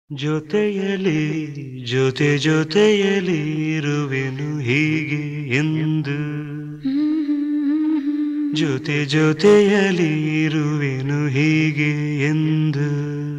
ಜೊತೆಯಲಿ ಜೊತೆ ಜೊತೆಯಲಿ ಇರುವೆನು ಹೀಗೆ ಎಂದು ಜೊತೆ ಜೊತೆಯಲಿ ಇರುವೆನು ಹೀಗೆ ಎಂದು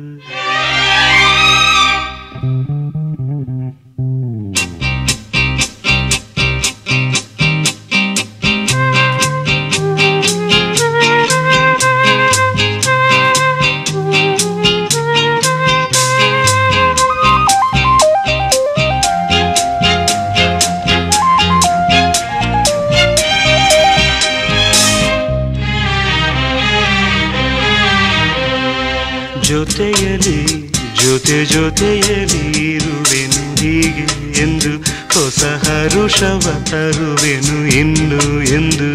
ಜೊತೆಯಲಿ ಜೊತೆ ಜೊತೆಯಲಿ ಇರುವೆನು ಹೀಗೆ ಎಂದು ಹೊಸ ಹರುಷವ ತರುವೆನು ಇನ್ನು ಎಂದು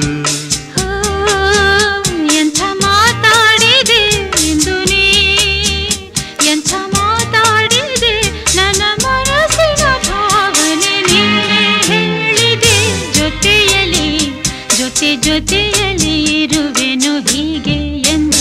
ಎಂಥ ಮಾತಾಡಿದೆ ಎಂದು ನೀ ಎಂಥ ಮಾತಾಡಿದೆ ನನ್ನ ಮನಸ್ಸಿನ ಭಾವನೆ ನೀನೇ ಹೇಳಿದೆ ಜೊತೆಯಲಿ ಜೊತೆ ಜೊತೆಯಲಿ ಇರುವೆನು ಹೀಗೆ ಎಂದು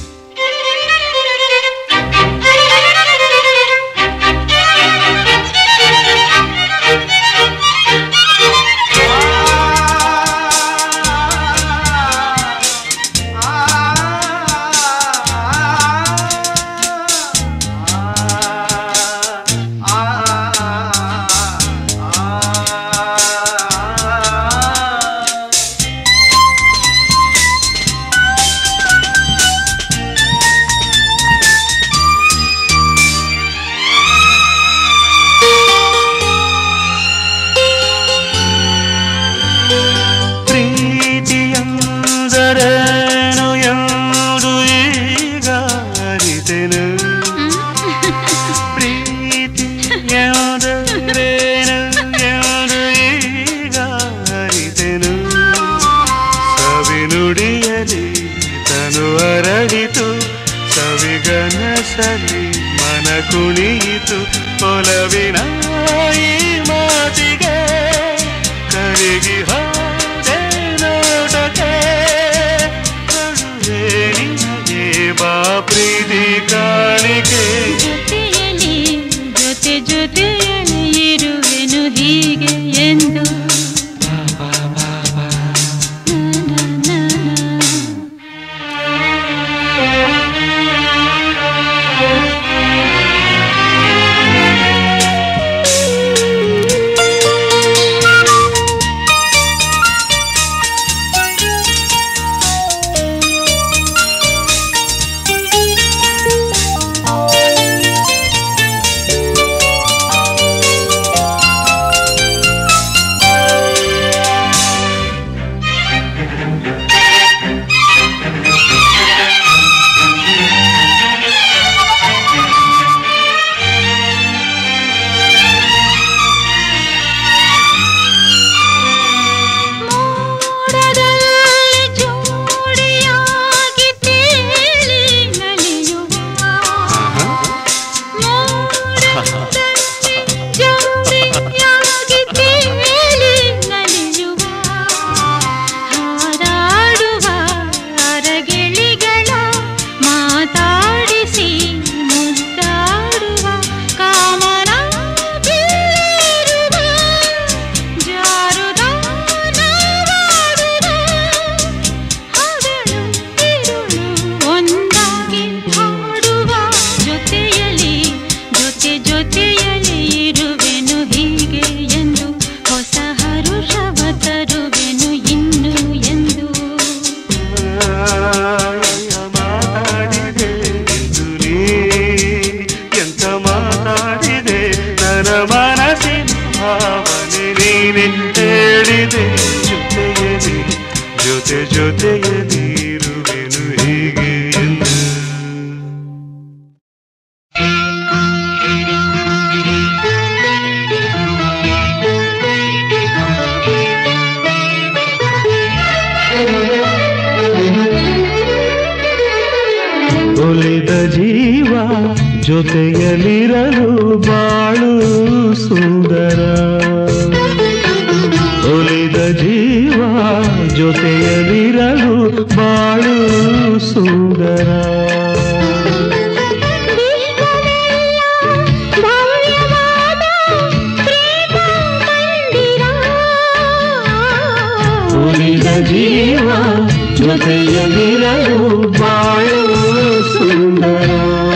ಪ್ರೀತಿಯಂದರೇನು ಎಂದು ಈಗ ಅರಿತೆನು ಪ್ರೀತಿ ಎಂದರೇನು ಎಂದು ಈಗ ಅರಿತೆನು ಸವಿನುಡಿಯಲಿ ತನು ಅರಳಿತು ಸವಿಗನಸಲಿ ಮನ ಕುಣಿಯಿತು ಒಲವಿನ ಈ ಮಾತಿಗೆ ಕರಗಿ ಹೋದೆ ನೋಟಕ್ಕೆ ಕಡುವೆ ನಿನಗೆ ಬಾ ಪ್ರೀತಿ ಕಾಣಿಕೆ ಜೊತೆಯಲಿ ಜೊತೆ ಜೊತೆಯಲಿ ಇರುವೆನು ಹೀಗೆ ಎಂದು ನಾ, ನಾ, ನಾ, ನಾ. ಮೋಡದಲ್ಲಿ ಜೋಡಿಯಾಗಿ ತೇಲಿ ನಲಿಯುವ ಮೋಡದಲ್ಲಿ ಜೋಡಿಯಾಗಿ ತೇಲಿ ನಲಿಯುವ ಹಾರಾಡುವ ಅರಗಿಳಿಗಳ ಮಾತಾಡಿಸಿ ಮುದ್ದಾಡುವ ಕಾಮನ ಬೀರುವ ಜಾರುದ ನಾವಾಡುವ ಹಗಲು ಇರುಳು ಒಂದಾಗಿ ಹಾಡುವ ಜೊತೆಯಲಿ ಜೊತೆ ಜೊತೆಯಲಿ ಇರುವೆನು ಹೀಗೆ ಎಂದು ಹೊಸ ಹರುಷವ ತರುವೆನು ಇನ್ನು ಎಂದು ಮಾತಾಡಿದೆ ಎಂದು ನೀ ಎಂತ ಮಾತಾಡಿದೆ ನನ್ನ ಮನಸ್ಸಿನ ಭಾವನೆ ನೀನೆ ಹೇಳಿದೆ ಜೊತೆಯಲಿ ಜೊತೆ ಜೊತೆಯಲಿ ಇರುವೆನು ಹೀಗೆ ಎಂದು ಒಲಿದ ಜೀವ ಜೊತೆಯಲಿರಲು ಬಾಳು ಸುಂದರ ಒಲಿದ ಜೀವ ಜೊತೆಯಲಿರಲು ಬಾಳು ಸುಂದರ ಜೊತೆಯಲ್ಲಿರಲು ಬಾಳು ಸುಂದರ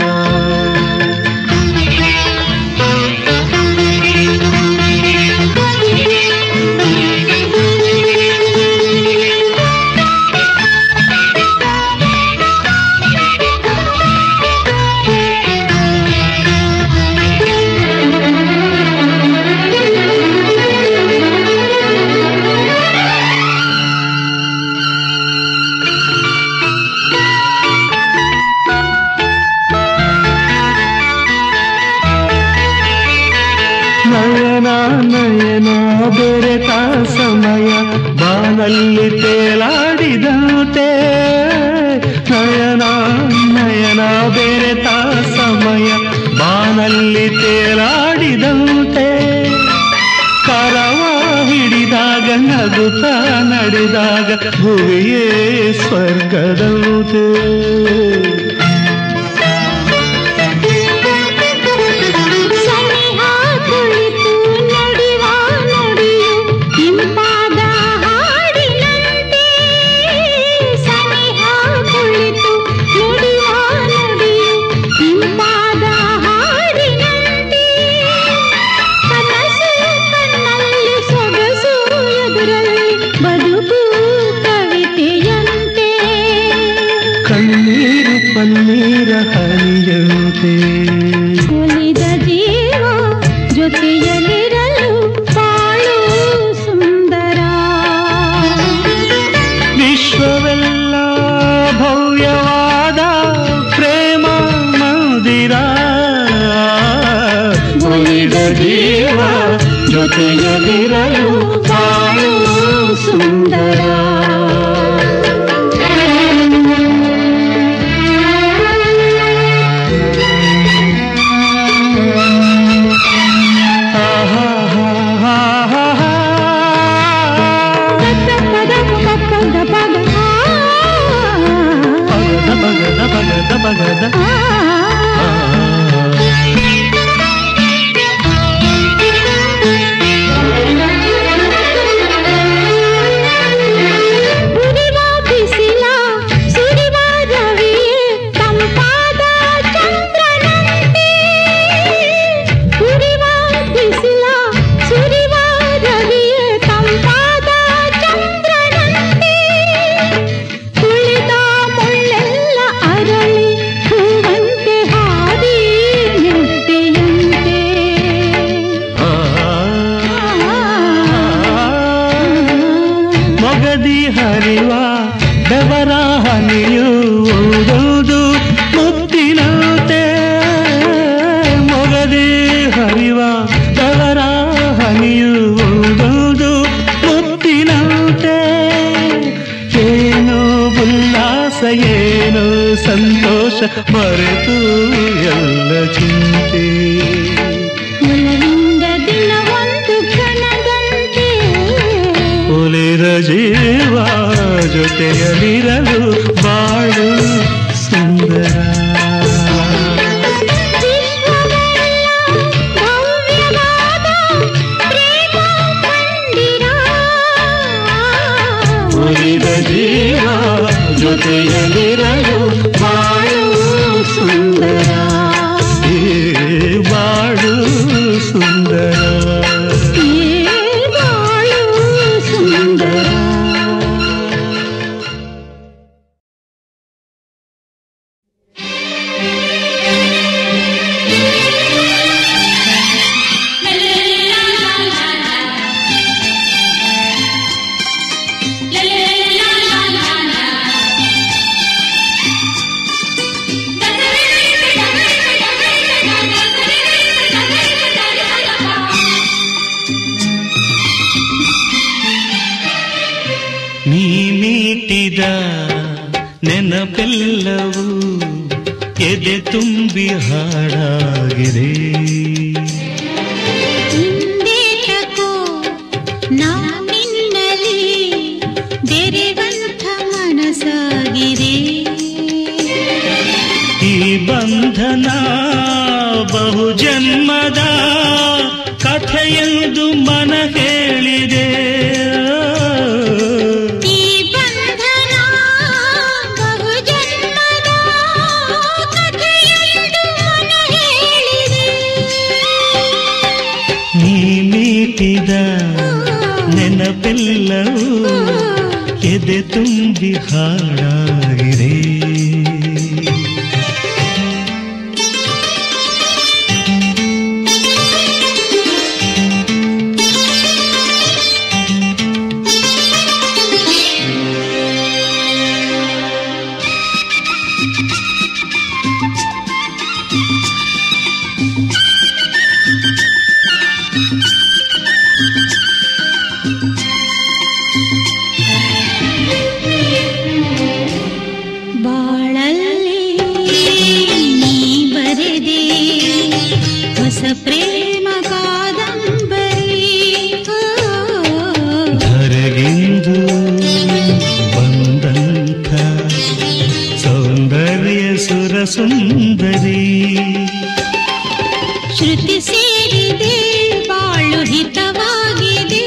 ನಯನ ನಯನ ಬೆರೆತ ಸಮಯ ಬಾನಲ್ಲಿ ತೇಲಾಡಿದಂತೆ ನಯನ ನಯನ ಬೆರೆತ ಸಮಯ ಬಾನಲ್ಲಿ ತೇಲಾಡಿದಂತೆ ಕರವ ಹಿಡಿದಾಗ ನಗುತ್ತ ನಡೆದಾಗ ಭುವಿಯೇ ಸ್ವರ್ಗದಂತೆ ಸನಿಹ ಕುಳಿತು ನುಡಿವ ನುಡಿಯು ಇಂಪಾದ ಹಾಡಿನಂತೆ ಸನಿಹ ಕುಳಿತು ನುಡಿವ ನುಡಿಯು ಇಂಪಾದ ಹಾಡಿನಂತೆ ಕನಸು ಕಣ್ಣಲ್ಲಿ ಸೊಗಸು ಎದುರಲ್ಲಿ ಬದುಕು ಕವಿತೆಯಂತೆ ಕಣ್ಣೀರು ಪನ್ನೀರ ಹನಿಯಂತೆ ಒಲಿದ ಜೀವ ಜೊತೆಯಲ್ಲಿರಲು ಬಾಳು ಸುಂದರ ವಿಶ್ವವೆಲ್ಲ ಭವ್ಯವಾದ ಪ್ರೇಮ ಮಂದಿರ ಒಲಿದ ಜೀವ ಜೊತೆಯಲ್ಲಿರಲು ಬಾಳು ಸುಂದರ ಪಗದ ಪಗದ ಪಗದ ಪಗದ ಉರಿವ ಬಿಸಿಲ ಸುರಿವ ರವಿಯೇ ತಂಪಾದ ಚಂದ್ರನಂತೆ ಉರಿವ ಬಿಸಿಲ ಸುರಿವ ರವಿಯೇ ತಂಪಾದ ಚಂದ್ರನಂತೆ ಕುಳಿತ ಮುಳ್ಳೆಲ್ಲ ಅರಳಿ ಹೂವಂತೆ ಹಾದಿ ನೆಟ್ಟೆಯಂತೆ ಮೊಗದಿ ಹರಿವ ಬೆವರ ಹನಿಯು ಓದೋದು ಮುತ್ತಿನಂತೆ ಮೊಗದಿ ಹರಿವ ಬೆವರ ಹನಿಯು ಓದೋದು ಮುತ್ತಿನಂತೆ ಏನು ಉಲ್ಲಾಸ ಏನು ಸಂತೋಷ ಮರೆತು ಎಲ್ಲ ಚಿಂತೆ ಒಲವಿಂದ ದಿನ ಒಂದು ಕ್ಷಣದಂತೆ ಒಲಿದ ಜೀವ ಜೊತೆಯಲ್ಲಿರಲು ಬಾಳು ಸುಂದರ ವಿಶ್ವವೆಲ್ಲ ಭವ್ಯವಾದ ಪ್ರೇಮ ಮಂದಿರ ಒಲಿದ ಜೀವ ಜೊತೆಯಲ್ಲಿರಲು ಬಾಳು ಸುಂದರ ಏ ಬಾಳು ಸುಂದರ ಈ ಬಾಳು ಸುಂದರ ನೀ ಮೀಟಿದ ನೆನಪೆಲ್ಲವೂ ಎದೆ ತುಂಬಿ ಹಾಡಾಗಿದೆ ಹಿಂದೇಟಕೋ ನಾ ನಿನ್ನಲಿ ಬೆರೆವಂಥ ಮನಸ್ಸಾಗಿದೆ ಈ ಬಂಧನ ಬಹು ಜನ್ಮದ ಕಥೆಯೆಂದು ಮನ ಹೇಳಿದೆ ಈ ಬಂಧನ ಮೀಟಿದ ನೆನಪೆಲ್ಲವೂ ಎದೆ ತುಂಬಿ ಹಾಡಾಗಿದೆ ಬಾಳಲ್ಲಿ ನೀ ಬರೆದೆ ಹೊಸ ಪ್ರೇಮ ಕಾದಂಬರಿ ಓ, ಧರೆಗಿಂದು ಬಂದಂಥ ಸೌಂದರ್ಯ ಸುರ ಸುಂದರಿ ಶ್ರುತಿ ಸೇರಿದೆ ಬಾಳು ಹಿತವಾಗಿದೆ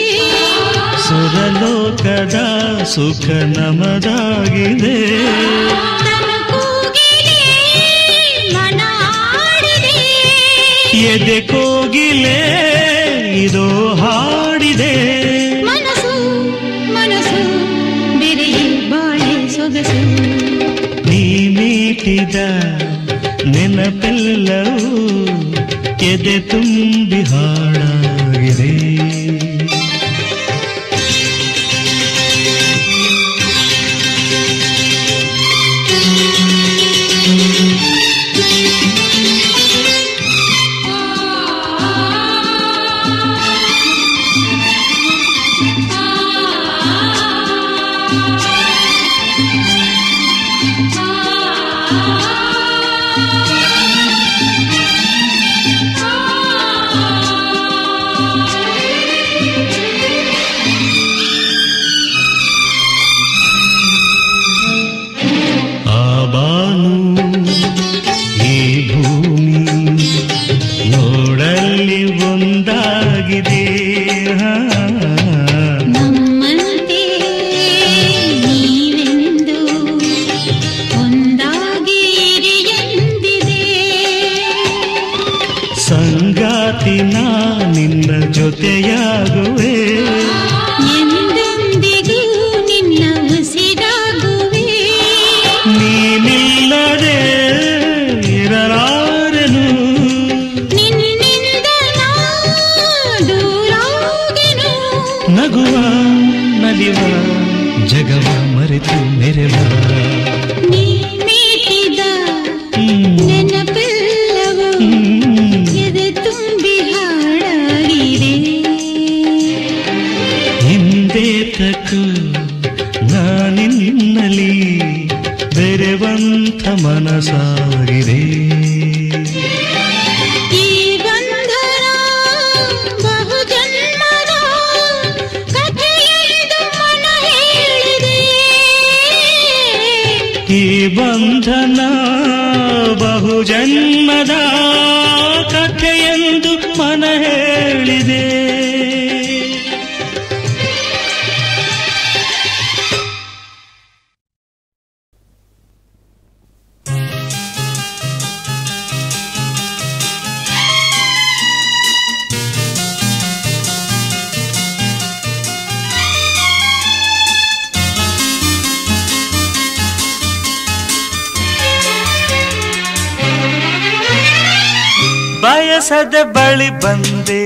ಸುರಲೋಕದ ಸುಖ ನಮದಾಗಿದೆ ತನು ಕೂಗಿದೆ ಮನ ಆಡಿದೆ ಎದೆ ಕೋಗಿಲೆ ಇದೋ ಹಾಡಿದೆ ಮನಸ್ಸು ಮನಸ್ಸು ಬೆರೆಯ ಬಾಳೆ ಸೊಗಸು ನೀ ಮೀಟಿದ ನೆನಪೆಲ್ಲವೂ ಎದೆ ತುಂಬಿ ಹಾಡಾಗಿದೆ ಆ ಬಾನು ಈ ಭೂಮಿ ನೋಡಲ್ಲಿ ಒಂದಾಗಿದೆ ಹಾ. ನಮ್ಮಂತೆ ನೀವೆಂದು ಒಂದಾಗಿ ಇರಿ ಎಂದಿದೆ ಸಂಗಾತಿ ನಾ ನಿನ್ನ ಜೊತೆಯಾಗುವೆ ಎಂದೆಂದಿಗೂ ನಿನ್ನ ಉಸಿರಾಗುವೆ ನೀನಿಲ್ಲದೆ ಇರಲಾರೆನು ನಿನ್ನಿಂದ ನಾ ದೂರಾಗೆನು ನಗುವ ನಲಿವ ಜಗವ ಮರೆತು ಮೆರೆವ ನೀ ಮೀಟಿದ ಹ್ಮ್. ನೆನಪೆಲ್ಲವೂ ಹ್ಮ್. ಎದೆ ತುಂಬಿ ಹಾಡಾಗಿದೆ ಹಿಂದೆ ತಕು ನಾನಿನ್ನಲಿ ಬೆರೆವಂಥ ಮನಸಾಗಿದೆ ಈ ಬಂಧನ ಬಹುಜನ್ಮದ ಕಥೆಯೆಂದು ಮನ ಹೇಳಿದೆ ಈ ಬಂಧನ ಬಹುಜನ್ಮದ ಕಥೆಯೆಂದು ಮನ ಹೇಳಿದೆ ಬಯಸದ ಬಳಿ ಬಂದೆ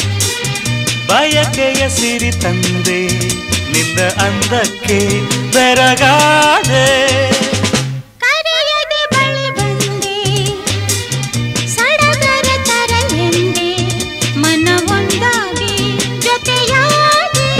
ಬಯಕೆಯ ಸಿರಿ ತಂದೆ ನಿನ್ನ ಅಂದಕ್ಕೆ ಬೆರಗಾದೆ ಕರೆಯದೆ ಬಳಿ ಬಂದೆ ಸಡಗರ ತರಲೆಂದೆ ಮನ ಒಂದಾಗಿ ಜೊತೆಯಾಗಿ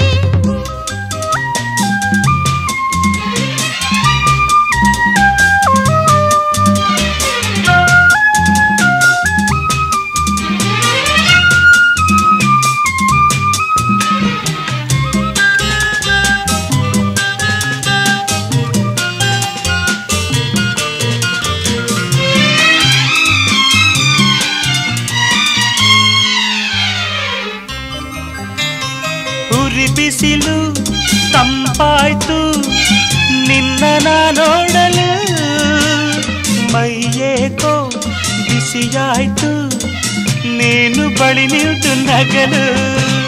ಉರಿ ಬಿಸಿಲು ತಂಪಾಯ್ತು ನಿನ್ನ ನಾ ನೋಡಲು ಮೈಯೇಕೋ ಬಿಸಿಯಾಯ್ತು ನೀನು ಬಳಿ ನಿಂತು ನಗಲು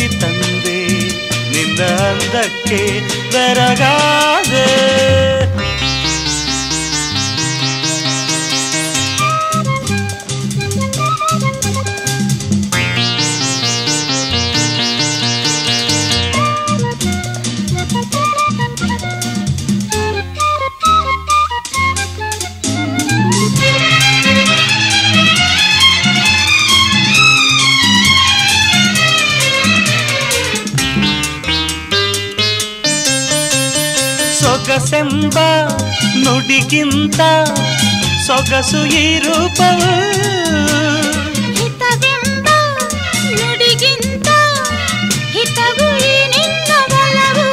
ಸೇರಿ ತಂದೆ ನಿನ್ನ ಅಂದಕ್ಕೆ ಬೆರಗಾದೆ ಸೊಗಸೆಂಬ ನುಡಿಗಿಂತ ಸೊಗಸು ಈ ರೂಪವು ಹಿತವೆಂಬ ನುಡಿಗಿಂತ ಹಿತವು ಈ ನಿನ್ನ ಬಲವು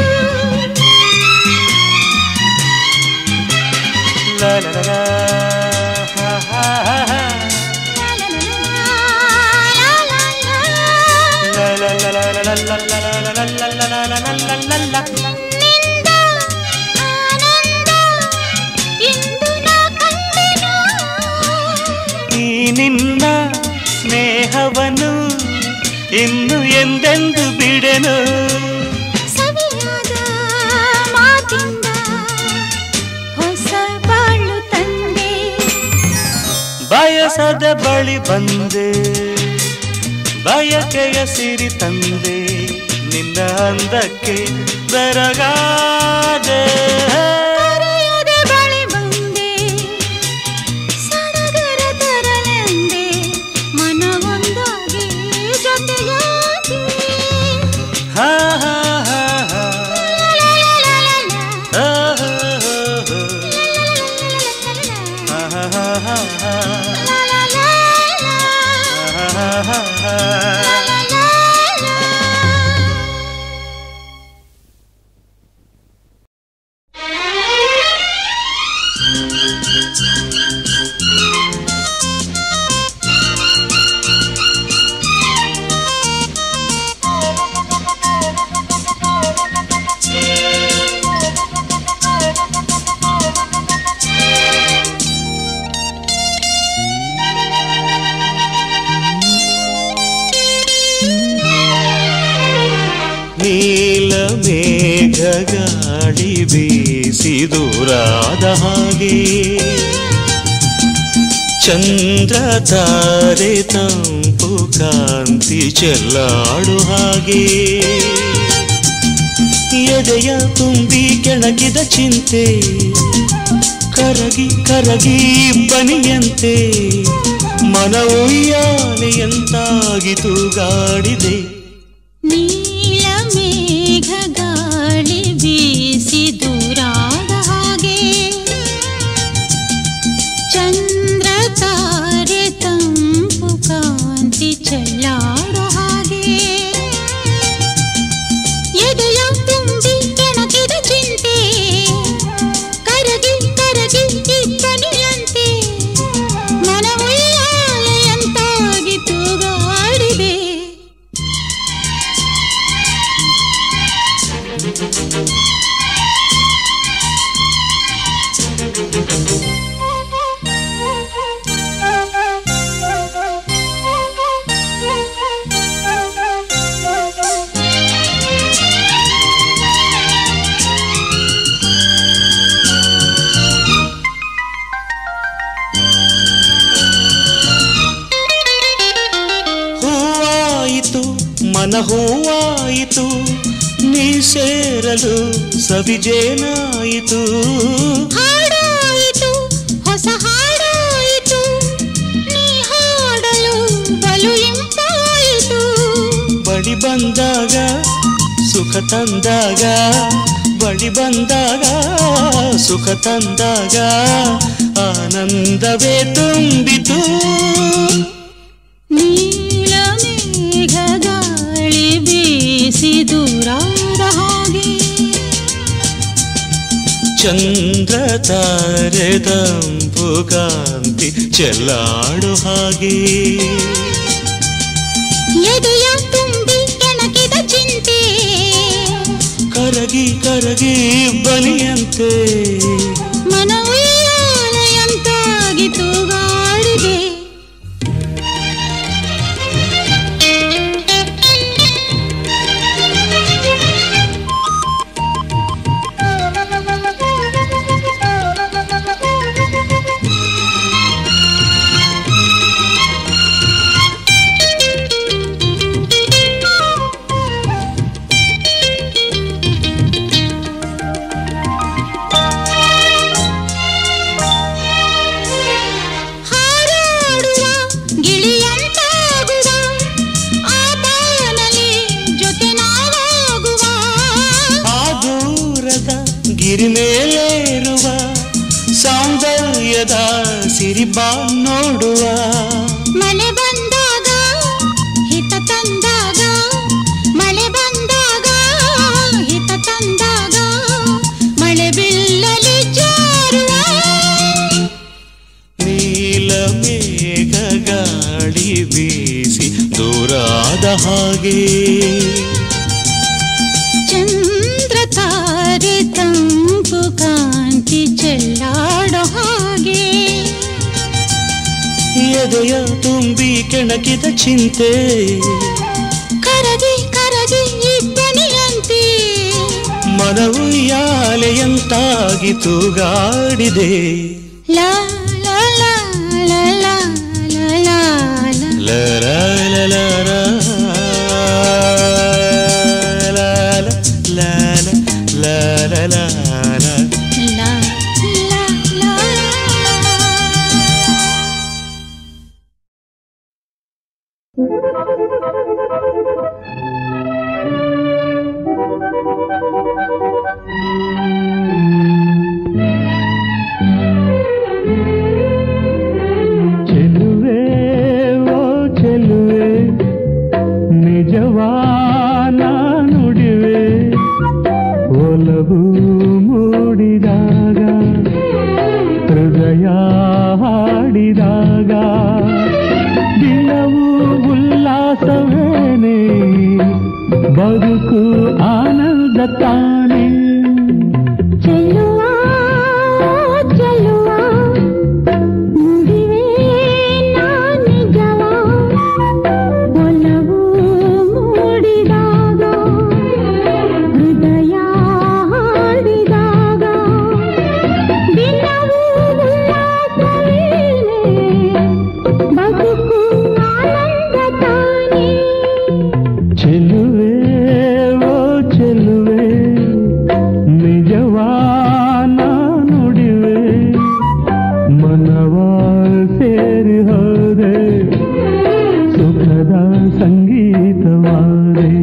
ಲ ಲ ಲ ಲ, ಹಾ ಹಾ ಹಾ ಹಾ. ಲ ಲ ಲ ಲ ಲ ಲ ಲ ಲ ಲ ಲ ಲ ಲ ಲ ಲ ಲ ಲ ಲ ಲ. ನಿಂದ ಆನಂದ ಇಂದು ನಾ ಕಂಡೆನು ಈ ನಿನ್ನ ಸ್ನೇಹವನ್ನು ಇನ್ನು ಎಂದೆಂದು ಬಿಡೆನು ಸವಿಯಾದ ಮಾತಿಂದ ಹೊಸ ಬಾಳು ತಂದೆ ಬಯಸದ ಬಳಿ ಬಂದೆ ಬಯಕೆಯ ಸಿರಿ ತಂದೆ ನಿನ್ನ ಅಂದಕ್ಕೆ ಬೆರಗಾದೆ ಕರೆಯದೆ ಬಳಿ ಬಂದೆ ಸಡಗರ ತರಲೆಂದೆ ಮನವೊಂದಾಗಿ ಜೊತೆಯಾಗಿ ಹಾ ಹಾ ಹಾ ಹಾ ಲಲಲಲಲ, ಆ, ಹೋ, ಹೋ, ಹೋ. ಆ, ಹಾ, ಹಾ, ಹಾ, ಹಾ. ಲಲಲಲ, ಆ, ಹಾ, ಹಾ, ಹಾ. ಲಲಲಲ. ನೀಲ ಮೇಘ ಗಾಳಿ ಬೀಸಿದುರಾದ ಹಾಗೆ ಚಂದ್ರ ತಾರೆ ತಂಪು ಕಾಂತಿ ಚೆಲ್ಲಾಡು ಹಾಗೆ ಎದೆಯ ತುಂಬಿ ಕೆಣಕಿದ ಚಿಂತೆ ಕರಗಿ ಕರಗಿ ಬನಿಯಂತೆ ಮನವುಯ್ಯಾಲೆಯಂತಾಗಿತು ಗಾಡಿದೆ ನೀಲ ಮೇಘ ಗಾಳಿ ಬೀಸಿ ದೂರಾದ ಹಾಗೆ ಚಂದ್ರ ತಾರೆ ತಂಪು ಕಾಂತಿ ಚೆಲ್ಲಾಡೋ ಹಾಗೆ ಎದೆಯ ತುಂಬಿ ಕೆಣಕಿದ ಚಿಂತೆ ಕರಗಿ ಕರಗಿ ಇಬ್ಬನಿಯಂತೆ ಮನವುಯ್ಯಾಲೆಯಂತಾಗಿ ತೂಗಾಡಿದೆ ಹೂವಾಯಿತು ಮನ ಹೂವಾಯಿತು ನೀ ಸೇರಲು ಸವಿಜೇನಾಯಿತು ಹಾಡಾಯಿತು ಹೊಸ ಹಾಡಾಯಿತು ನೀ ಹಾಡಲು ಬಲು ಇಂಪಾಯಿತು ಬಳಿ ಬಂದಾಗ ಸುಖ ತಂದಾಗ ಬಳಿ ಬಂದಾಗ ಸುಖ ತಂದಾಗ ಆನಂದವೇ ತುಂಬಿತು ನೀಲ ಮೇಘ ಗಾಳಿ ಬೀಸಿ ದೂರಾದ ಹಾಗೆ ಚಂದ್ರ ತಾರೆ ತಂಪು ಕಾಂತಿ ಚೆಲ್ಲಾಡು ಹಾಗೆ ಎದೆಯ ತುಂಬಿ ಕೆಣಕಿದ ಚಿಂತೆ ಕರಗಿ ಕರಗಿ ಬಲಿಯಂತೆ ಮನವಿಯಾಲಯಂತಾಗಿ ತೂಗಾಡಿದೆ ಗಿರಿಮೇಲೇರುವ ಸೌಂದರ್ಯದ ಸಿರಿಬಾ ನೋಡುವ ಮಳೆ ಬಂದಾಗ ಹಿತ ತಂದಾಗ ಮಳೆ ಬಂದಾಗ ಹಿತ ತಂದಾಗ ಮಳೆ ಬಿಲ್ಲಲಿ ಜಾರುವ ನೀಲ ಮೇಘ ಗಾಳಿ ಬೀಸಿ ದೂರಾದ ಹಾಗೆ ಚಂದ್ರ ತಾರೆ ತಂಪು ಕಾಂತಿ ಚೆಲ್ಲಾಡೋ ಹಾಗೆ ಎದೆಯ ತುಂಬಿ ಕೆಣಕಿದ ಚಿಂತೆ ಕರಗಿ ಕರಗಿ ಇಬ್ಬನಿಯಂತೆ ಮನವು ಯಾಲೆಯಂತಾಗಿ ತೂಗಾಡಿದೆ ಲಾ ಲಾ ಲಾ ಲಾ ಲಾ ಲಾ ಲಾ ಲಾ. ಲರ ಲಾ ಲಾ ಲಾ ಚೆಲುವೆ ಓ ಚೆಲುವೆ ನಿಜವಾನ ನುಡಿವೆ ಒಲವು ಮೂಡಿದಾಗ ಹೃದಯ ಹಾಡಿದಾಗ ದಿನವೂ ಉಲ್ಲಾಸವೇನೆ ಬದುಕು ಆನಂದ ತಾನೇ ಚೆಲ್ಲುವ ಚೆಲ್ಲುವ ನುಡಿವೆ ನಾನಿಜವ ಒಲವು ಮೂಡಿದಾಗ ಹೃದಯ ಹಾಡಿದಾಗ ದಿನವೂ ಉಲ್ಲಾಸವೇನೆ ಬದುಕು ಆನಂದ ತಾನೇ ಚೆಲುವೆ ಓ ಚೆಲುವೆ ನಿಜವಾನ ನುಡಿವೆ ಮನವ ಸೇರಿ ಹೋದೆ ಸುಖದ ಸಂಗೀತವಾದೆ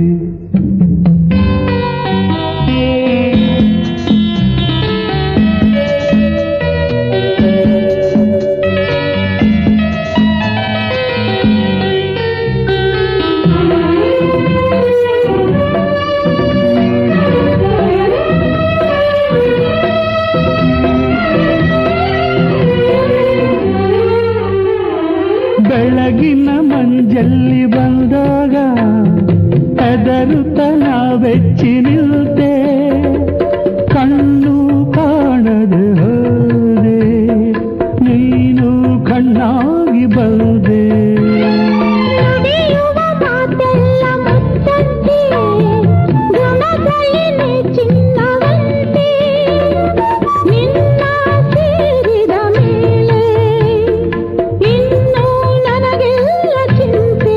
ಬೆಳಗಿನ ಮಂಜಲ್ಲಿ ಬಂದಾಗ ಹೆದರುತ್ತನ ಬೆಚ್ಚಿ ನಿಲ್ತೆ ಕಣ್ಣು ಕಾಣದೆ ಹೋದೆ ನೀನು ಕಣ್ಣಾಗಿ ಬಂದೆ ನುಡಿಯುವ ಮಾತೆಲ್ಲ ಮುತ್ತಂತೆ ಗುಣಗಳಿನೆ ಚಿನ್ನವಂತೆ ನಿನ್ನ ಸೇರಿದ ಮೇಲೆ ಇನ್ನು ನನಗೆಲ್ಲ ಚಿಂತೆ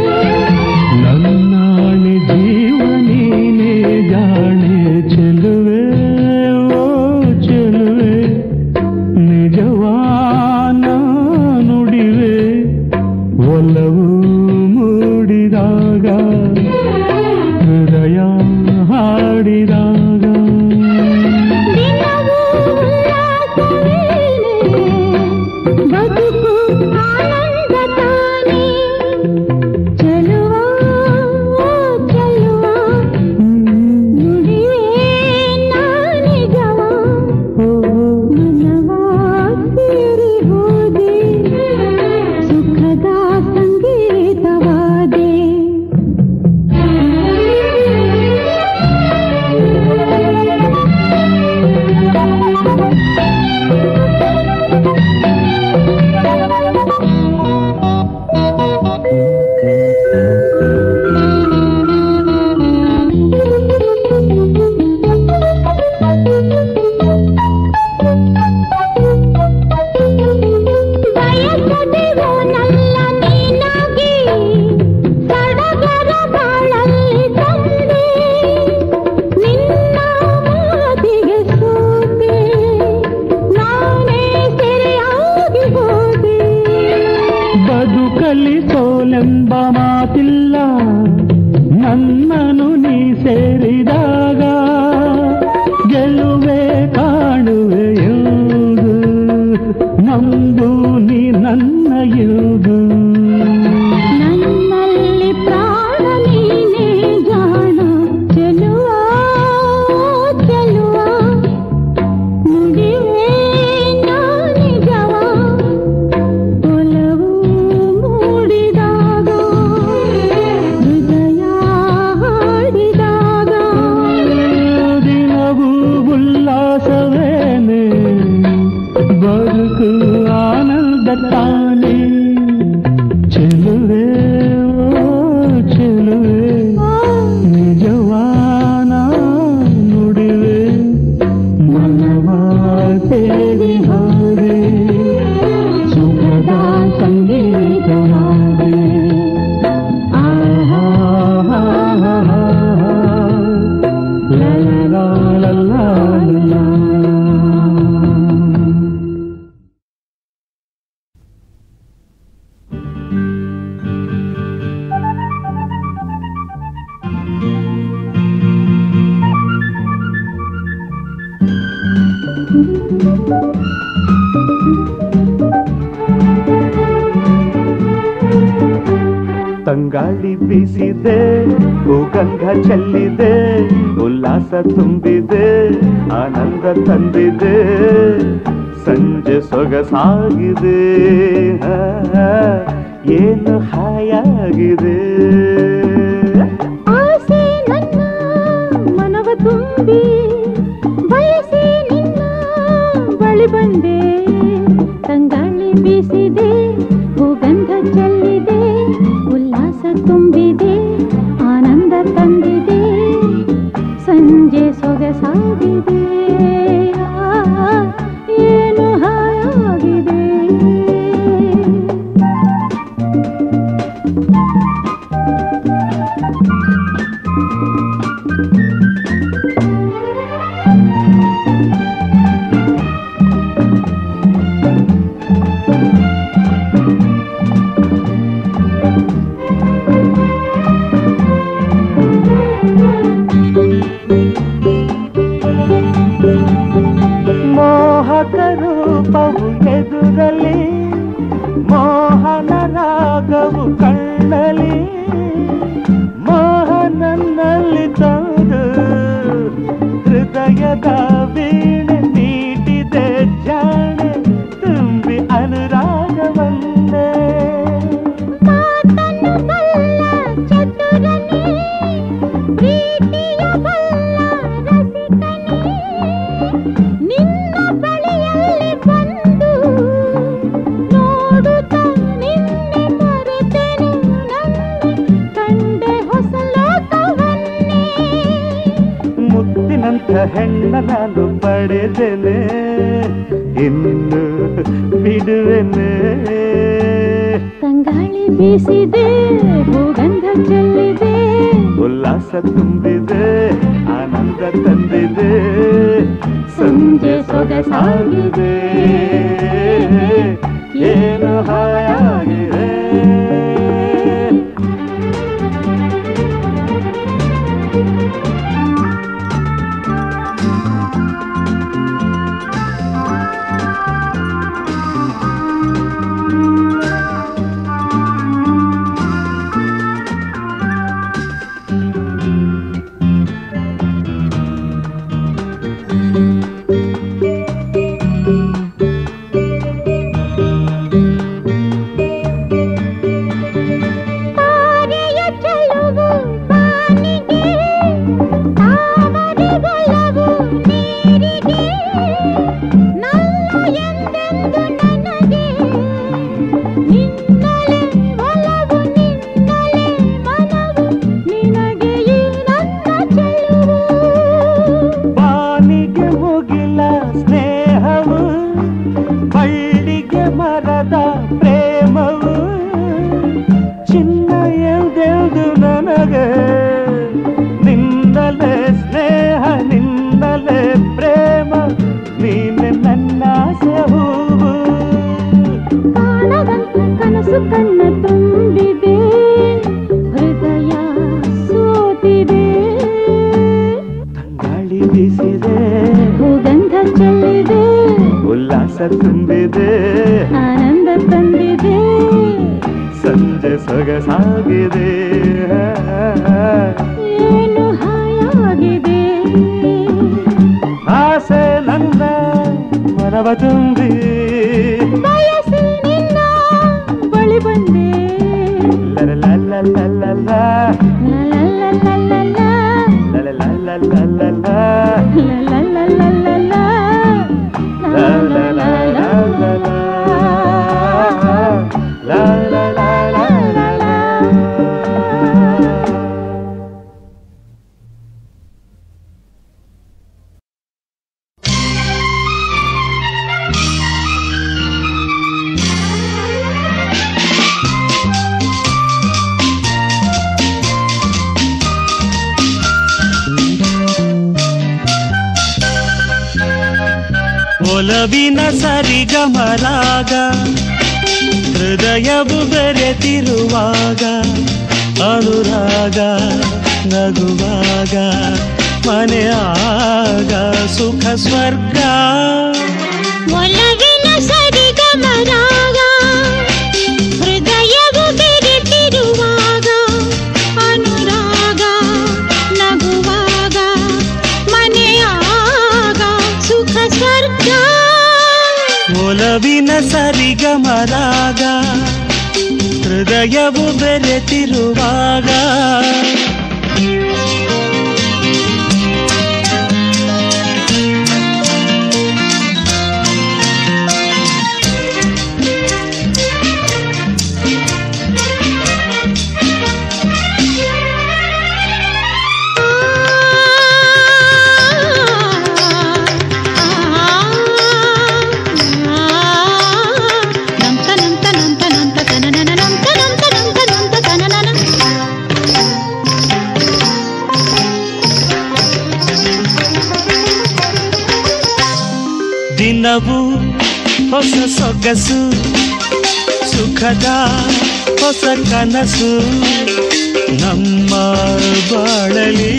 ನನ್ನಾಣೆ ಜೀವ ನೀನೇ ಜಾಣೆ ಚೆಲುವೆ ಓ ಚೆಲುವೆ ನಿಜವಾನ ನುಡಿವೆ ಒಲವು ಮೂಡಿದಾಗ ಹೃದಯ ಹಾಡಿದಾಗ ದಿನವೂ ಉಲ್ಲಾಸವೇನೆ ಬದುಕು ಆನಂದ ತಾನೇ ಚೆಲುವ ಚೆಲುವ ನುಡಿವೆ ನಾನಿಜವ ಮನವ ಸೇರಿ ಹೋದೆ ಸುಖದ ಸಂಗೀತವಾದೆ ಬಯಸದೆವೋ ನಲ್ಲ ನೀನಾಗಿ ಸಡಗರ ಬಾಳಲ್ಲಿ ತಂದೆ ನಿನ್ನ ಮಾತಿಗೆ ಸೋತೆ ನಾನೇ ಸೆರೆಯಾಗಿ ಹೋದೆ ಬದುಕಲಿ ಸೋಲೆಂಬ ಮಾತಿಲ್ಲ ನನ್ನನು ನೀ ಸೇರಿದಾಗ ಗೆಲುವೆ ತಂಗಾಳಿ ಬೀಸಿದೆ ಭೂಗಂಧ ಚೆಲ್ಲಿದೆ ಉಲ್ಲಾಸ ತುಂಬಿದೆ ಆನಂದ ತಂದಿದೆ ಸಂಜೆ ಸೊಗಸಾಗಿದೆ ಆ, ಏನು ಹಾಯಾಗಿದೆ ಆಸೆ ನನ್ನ ಮನವ ತುಂಬಿ ಬಯಸಿ ನಿನ್ನ ಬಳಿ ಬಂದೆ ತಂಗಾಳಿ ಬೀಸಿದೆ ಭೂಗಂಧ ಚೆಲ್ಲಿದೆ ಉಲ್ಲಾಸ ತುಂಬಿದೆ ಆನಂದ ತಂದಿದೆ ಸಂಜೆ ಸೊಗಸಾಗಿದೆ ಆ, ಏನು ಹಾಯಾಗಿದೆ ಮೋಹಕ ರೂಪವು ಎದುರಲಿ ಮೋಹನ ರಾಗವು ಕಣ್ಣಲಿ ಮೋಹನನ್ನಲ್ಲಿ ತಂದು ಹೃದಯದ ವೀಣೆ ನೀಟಿದೆ ಜಾಣೆ ತುಂಬಿ ಅನುರಾಗವನ್ನೇ ಮಾತನ್ನು ಬಲ್ಲ ಚತುರನೇ ಪ್ರೀತಿಯ ಬಲ್ಲ ರಸಿಕನೇ ನಿನ್ನ ಬಳಿಯಲ್ಲಿ ಬಂದು ನೋಡುತ್ತ ನಿನ್ನೆ ಮರೆತೆನು ನನ್ನೆ ಕಂಡೆ ಹೊಸ ಲೋಕವನ್ನೇ ಮುತ್ತಿನಂಥ ಹೆಣ್ಣ ನಾನು ಪಡೆದೆನೆ ಇನ್ನು ಬಿಡುವೆನೆ ತಂಗಾಳಿ ಬೀಸಿದೆ ಭೂಗಂಧ ಚೆಲ್ಲಿದೆ ಉಲ್ಲಾಸ ತುಂಬಿದೆ ಆನಂದ ತಂದಿದೆ ಸಂಜೆ ಸೊಗಸಾಗಿದೆ ಏನು ಹಾಯಾಗಿದೆ ತಾರೆಯ ಚೆಲುವು ಬಾನಿಗೆ ತಾವರೆಗೊಲವು ನೀರಿಗೆ ನಲ್ಲ ಎಂದೆಂದು ನನಗೆ ನಿನ್ನಲೆ ಒಲವು ನಿನ್ನಲೆ ಮನವು ನಿನಗೆ ಈ ನನ್ನ ಚೆಲುವು ಬಾನಿಗೆ ಮುಗಿಲ ಸ್ನೇಹವು ಬಳ್ಳಿಗೆ ಮರದ ಪ್ರೇಮವು ಚಿನ್ನ ಎಂದೆಂದು ನನಗೆ ನಿನ್ನಲೆ ಸ್ನೇಹ ನಿನ್ನಲೆ ಪ್ರೇಮ ನೀನೆ ನನ್ನಾಸೆ ಹೂವು ಕಾಣದಂತ ಕನಸು ಕಣ್ಣ ತುಂಬಿದೆ ಹೃದಯ ಸೋತಿದೆ ತಂಗಾಳಿ ಬೀಸಿದೆ ಭೂಗಂಧ ಚೆಲ್ಲಿದೆ ಉಲ್ಲಾಸ ತುಂಬಿದೆ ಆನಂದ ತಂದಿದೆ ಸಂಜೆ ಸೊಗಸಾಗಿದೆ ಏನು ಹಾಯಾಗಿದೆ ಆಸೆ ನನ್ನ ಮನವ ತುಂಬಿ ಬಯಸಿ ನಿನ್ನ ಬಳಿ ಬಂದೆ ಲಲಲಲಲಲ, ಲಲಲಲಲಲ, ಲಲಲಲಲಲ, ಲಲಲಲಲಲ, ಲಲಲಲಲಲ, ಲಲಲಲಲಲ. ಒಲವಿನ ಸರಿಗಮರಾಗ ಹೃದಯವು ಬೆರೆತಿರುವಾಗ ಅನುರಾಗ ನಗುವಾಗ ಮನೆಯಾಗ ಸುಖ ಸ್ವರ್ಗ ಒಲವಿನ ಸರಿಗಮರಾಗ ಹೃದಯವು ಬೆರೆತಿರುವಾಗ ಅನುರಾಗ ನಗುವಾಗ ಮನೆಯಾಗ ಸುಖ ಸ್ವರ್ಗ ಒಲವಿನ ಸರಿಗಮರಾಗ ಹೃದಯವು ಬೆರೆತಿರುವಾಗ ನಂತ ನಂತ ನಂತ ನಂತ ತನನನ ನಂತ ನಂತ ನಂತ ನಂತ ತನನನ ದಿನವು ಹೊಸ ಸೊಗಸು ಸುಖದ ಹೊಸ ಕನಸು ನಮ್ಮ ಬಾಳಲಿ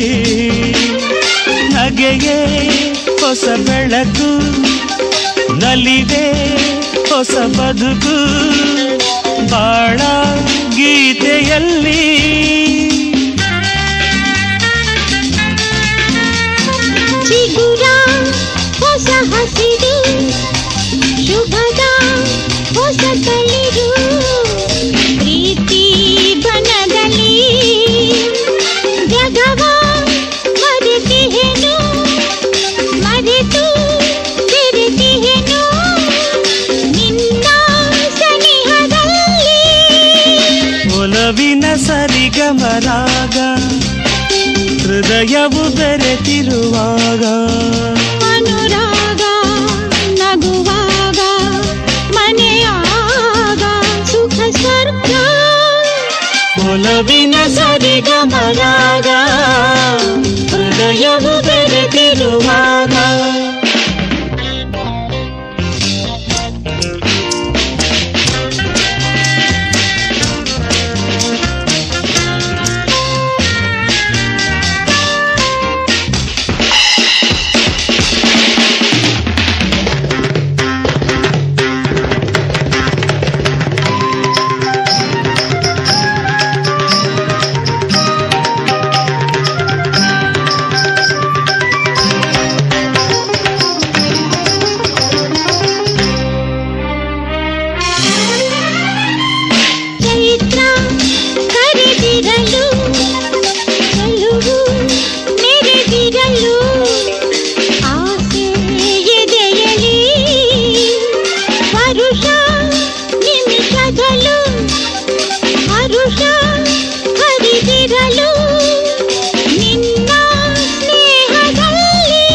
ನಗೆಯೇ ಹೊಸ ಬೆಳಕು ನಲಿದೆ ಹೊಸ ಬದುಕು ಬಾಳ ಗೀತೆಯಲ್ಲಿ ಚಿಗುರ ಹೊಸ ಹಸಿರು ಶುಭದ ಹೊಸ ತಳಿರು ಪ್ರೀತಿ ಬನದಲ್ಲಿ ಜಗವ ಮರೆತಿಹೆನು ಮರೆತು ಬೆರೆತಿಹೆನು ನಿನ್ನ ಸನಿಹದಲ್ಲಿ ಒಲವಿನ ಸರಿಗಮರಾಗ ಹೃದಯವು ಬೆರೆತಿರುವಾಗ ಅನುರಾಗ ನಗುವಾಗ ಮನೆಯಾಗ ಸುಖ ಸ್ವರ್ಗ ಒಲವಿನ ಸರಿಗಮರಾಗ ಹೃದಯವು ಬೆರೆತಿರುವಾಗ ಚೈತ್ರ ಕರೆದಿರಲು ಚೆಲುವು ಮೆರೆದಿರಲು ಆಸೆ ಎದೆಯಲಿ ವರುಷ ನಿಮಿಷದಲು ಹರುಷ ಹರಿದಿರಲು ನಿನ್ನ ಸ್ನೇಹದಲ್ಲಿ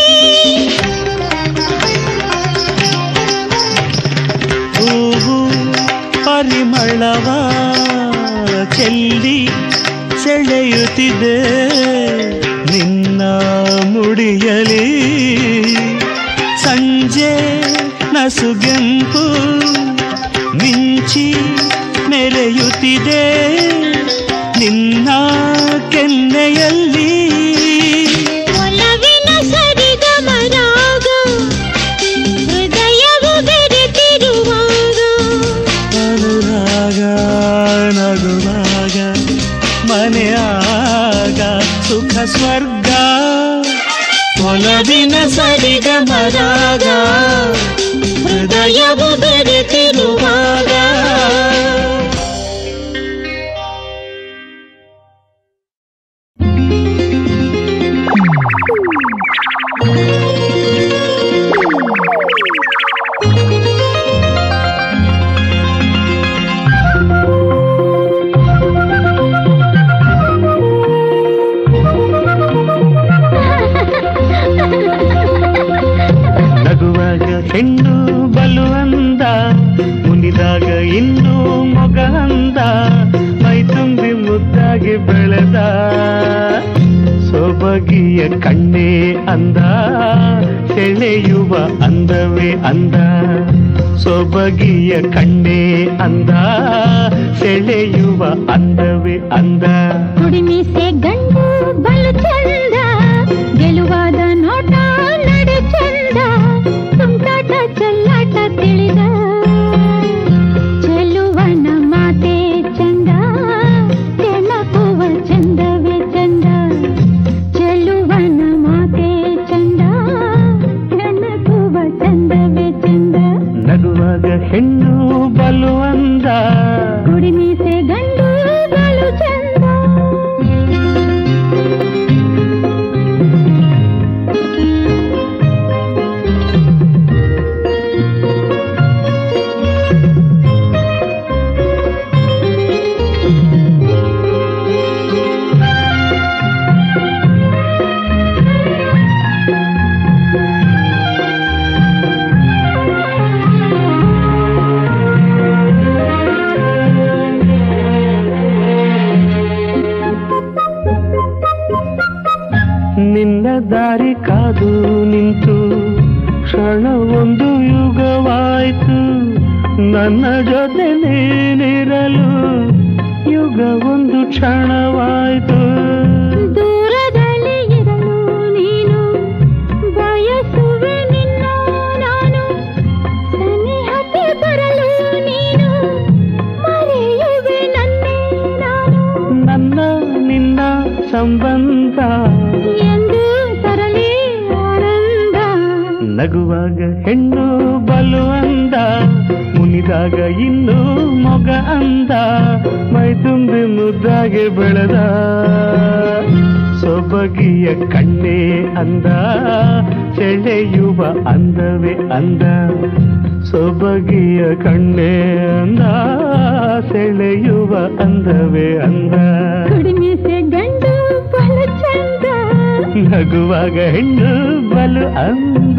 ಹೂವು ಪರಿಮಳವ ಚೆಲ್ಲಿ ಸೆಳೆಯುತ್ತಿದೆ ನಿನ್ನ ಮುಡಿಯಲಿ ಸಂಜೆ ನಸುಗೆಂಪು ಮಿಂಚಿ ಮೆರೆಯುತ್ತಿದೆ ನಿನ್ನ ಕೆನ್ನೆಯಲ್ಲಿ ಒಲವಿನ ಸರಿಗಮರಾಗ ಹೃದಯವು ಬೆರೆತಿರುವಾಗ ಅನುರಾಗ ನಗುವಾಗ ಮನೆಯಾಗ ಸುಖ ಸ್ವರ್ಗ ಒಲವಿನ ಸರಿಗಮರಾಗ ಹೃದಯವು ಬೆರೆತಿರುವಾಗ ನಗುವಾಗ ಹೆಣ್ಣು ಬಲು ಅಂದ ಮುನಿದಾಗ ಇನ್ನೂ ಮೊಗ ಅಂದ ಮೈ ತುಂಬಿ ಮುದ್ದಾಗಿ ಬೆಳೆದ ಸೊಬಗಿಯ ಕಣ್ಣೇ ಅಂದ ಸೆಳೆಯುವ ಅಂದವೇ ಅಂದ ಸೊಬಗಿಯ ಕಣ್ಣೇ ಅಂದ ಸೆಳೆಯುವ ಅಂದವೇ ಅಂದ ಕುಡಿಮೀಸೆ ಗಂಡು ಬಲು ಚಂದ ನಿನ್ನ ದಾರಿ ಕಾದು ನಿಂತು ಕ್ಷಣ ಒಂದು ಯುಗವಾಯ್ತು ನನ್ನ ಜೊತೆ ನೀನಿರಲು ಯುಗ ಒಂದು ಕ್ಷಣವಾಯ್ತು ದೂರದಲ್ಲಿ ಇರಲು ನೀನು ಬಯಸುವೆ ನಿನ್ನ ನಾನು ಸನಿಹಕ್ಕೆ ಬರಲು ನೀನು ಮರೆಯುವೆ ನನ್ನೇ ನಾನು ನನ್ನ ನಿನ್ನ ಸಂಬಂಧ ಎಂದು ತರಲಿ ಆನಂದ ನಗುವಾಗ ಹೆಣ್ಣು ಬಲು ಅಂದ ಮುನಿದಾಗ ಇನ್ನೂ ಮೊಗ ಅಂದ ಮೈ ತುಂಬಿ ಮುದ್ದಾಗೆ ಬೆಳೆದ ಸೊಬಗಿಯ ಕಣ್ಣೇ ಅಂದ ಸೆಳೆಯುವ ಅಂದವೇ ಅಂದ ಸೊಬಗಿಯ ಕಣ್ಣೇ ಅಂದ ಸೆಳೆಯುವ ಅಂದವೇ ಅಂದ ಕಡಿಮೆಸೆ ಗಂಡು ಬಲ ಚಂದ ನಗುವಾಗ ಹೆಣ್ಣು ಬಲು ಅಂದ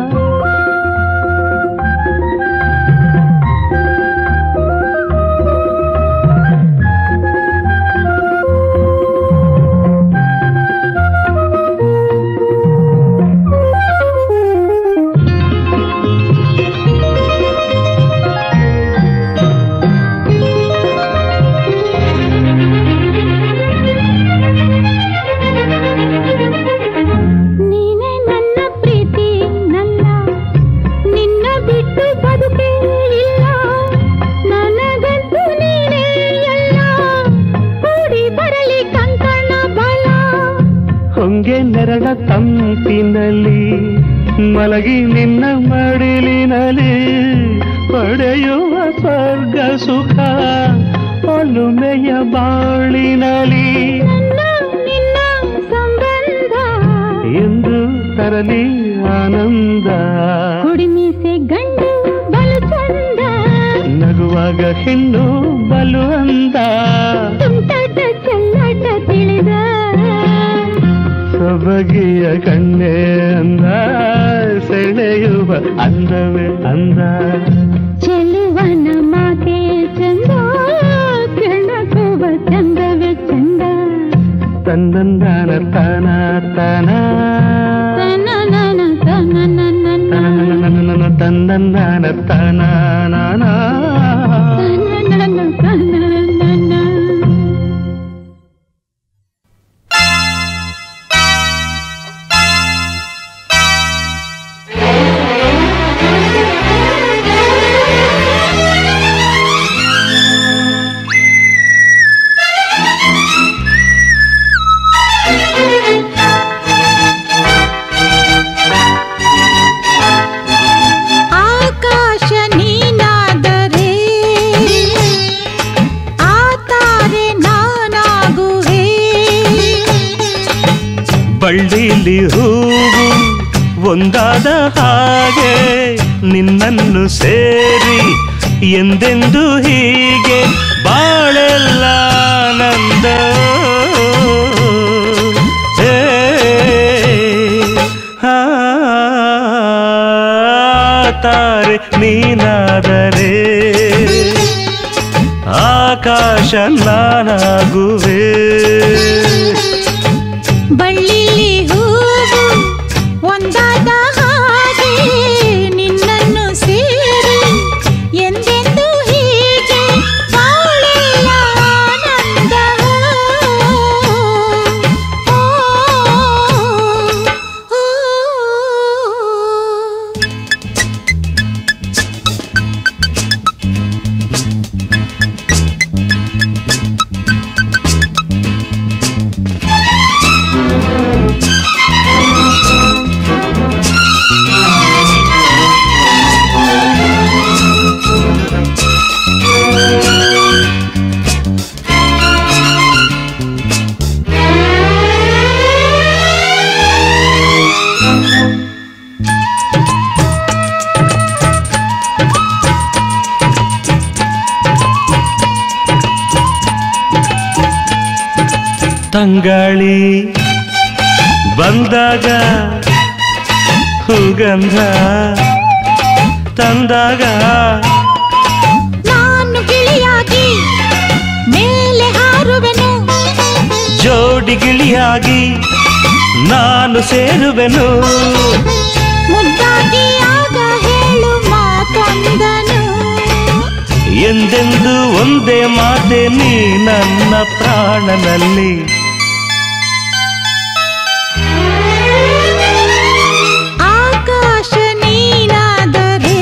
ನೀನೇ ನನ್ನ ಪ್ರೀತಿ ನನ್ನ ನಿನ್ನ ಬಿಟ್ಟು ಬದುಕೇ ಇಲ್ಲ ನನಗಂತೂ ನೀನೇ ಎಲ್ಲ ಕೂಡಿ ಬರಲಿ ಕಂಕಣ ಬಲ ಹೊಂಗೆ ನೆರಳ ತಂಪಿನಲ್ಲಿ ಮಲಗಿ ನಿನ್ನ ಮಡಿಲಿನಲ್ಲಿ ಪಡೆಯುವ ಸ್ವರ್ಗ ಸುಖ ಒಲುಮೆಯ ಬಾಳಿನಲಿ ನನ್ನ ನಿನ್ನ ಸಂಬಂಧ ಎಂದು ತರಲಿ ಆನಂದ ಕುಡಿಮೀಸೆ ಗಂಡು ಬಲು ಚಂದ ನಗುವಾಗ ಹೆಣ್ಣು ಬಲು ಅಂದ ತುಂಟಾಟ ಚೆಲ್ಲಾಟ ತಿಳಿದ ಸೊಬಗಿಯ ಕಣ್ಣೆ ಅಂದ ಸೆಳೆಯುವ ಅಂದವೇ ಅಂದ ಚೆಲುವನ ಮಾತೆ ಚಂದ ಕೆಣಕುವ ಚಂದವೇ ಚಂದ ತಂದಂದಾನ ತಾನ ತಾನ ತನನನ ತನನನನ ತನನನನನ ತಂದಂದಾನ ತಾನ ನಾನ ತನನನ ತನನನ ಆಕಾಶ ನೀನಾದರೆ ಆ ತಾರೆ ನಾನಾಗುವೆ ಬಳ್ಳಿಲಿ ಹೂವು ಒಂದಾದ ಹಾಗೆ ನಿನ್ನನ್ನು ಸೇರಿ ಎಂದೆಂದು ಹೀಗೆ ಬಾಳೆಲ್ಲ ನಂದ ಏ, ಆ, ತಾರೆ ನೀನಾದರೆ ಆಕಾಶ ನಾನಾಗುವೆ ಬಳ್ಳಿಲಿ ಹೂವು ಒಂದಾದ ಹಾಗೆ ನಿನ್ನನ್ನು ಸೇರಿ ಎಂದೆಂದು ಹೀಗೆ ಬಾಳೆಲ್ಲ ಆನಂದ ಓ, ಓ, ಓ. ತಂಗಾಳಿ ಬಂದಾಗ ಹೂಗಂಧ ತಂದಾಗ ನಾನು ಗಿಳಿಯಾಗಿ ಮೇಲೆ ಹಾರುವೆನು ಜೋಡಿ ಗಿಳಿಯಾಗಿ ನಾನು ಸೇರುವೆನು ಮುದ್ದಾಗಿ ಆಗ ಹೇಳು ಮಾತೊಂದನು ಎಂದೆಂದು ಒಂದೇ ಮಾತೆ ನೀ ನನ್ನ ಪ್ರಾಣನಲ್ಲಿ ಆಕಾಶ ನೀನಾದರೆ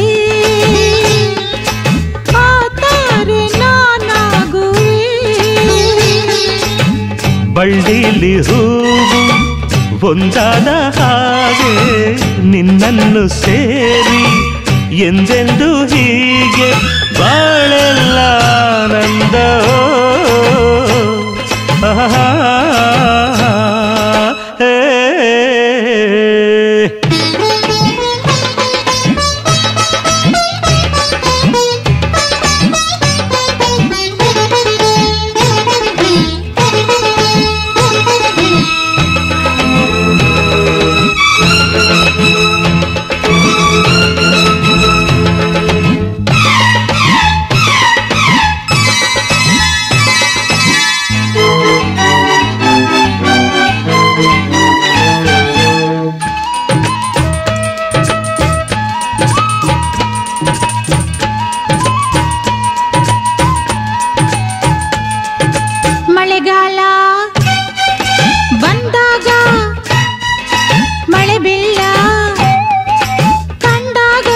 ಆ ತಾರೆ ನಾನಾಗುವೆ ಬಳ್ಳಿಲಿ ಹೂವು ಒಂದಾದ ಹಾಗೆ ನಿನ್ನನ್ನು ಸೇರಿ ಎಂದೆಂದು ಹೀಗೆ ಬಾಳೆಲ್ಲ ಆನಂದ ಆಹಾ, ಏ. ಮಳೆಗಾಲ ಬಂದಾಗ ಮಳೆ ಬಿಲ್ಲ ಕಂಡಾಗ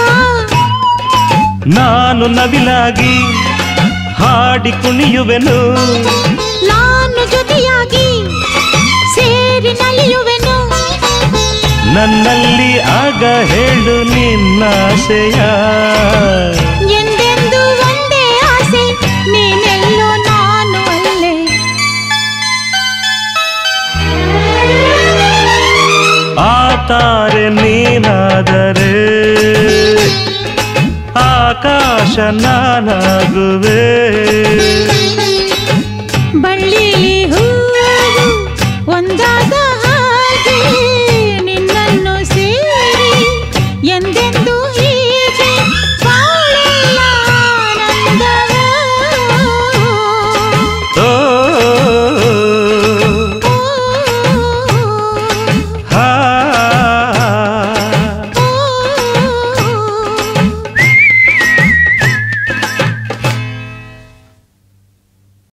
ನಾನು ನವಿಲಾಗಿ ಹಾಡಿ ಕುಣಿಯುವೆನು ನಾನು ಜೊತೆಯಾಗಿ ಸೇರಿ ನಲಿಯುವೆನು ನನ್ನಲ್ಲಿ ಆಗ ಹೇಳು ನಿನ್ನಾಸೆಯ ಎಂದೆಂದು ಒಂದೇ ಆಸೆ ನೀನೆಲ್ಲೋ ನಾನು ಅಲ್ಲೇ ಆತಾರೆ ನೀನಾದರೆ ಆಕಾಶ ನಾನಾಗುವೆ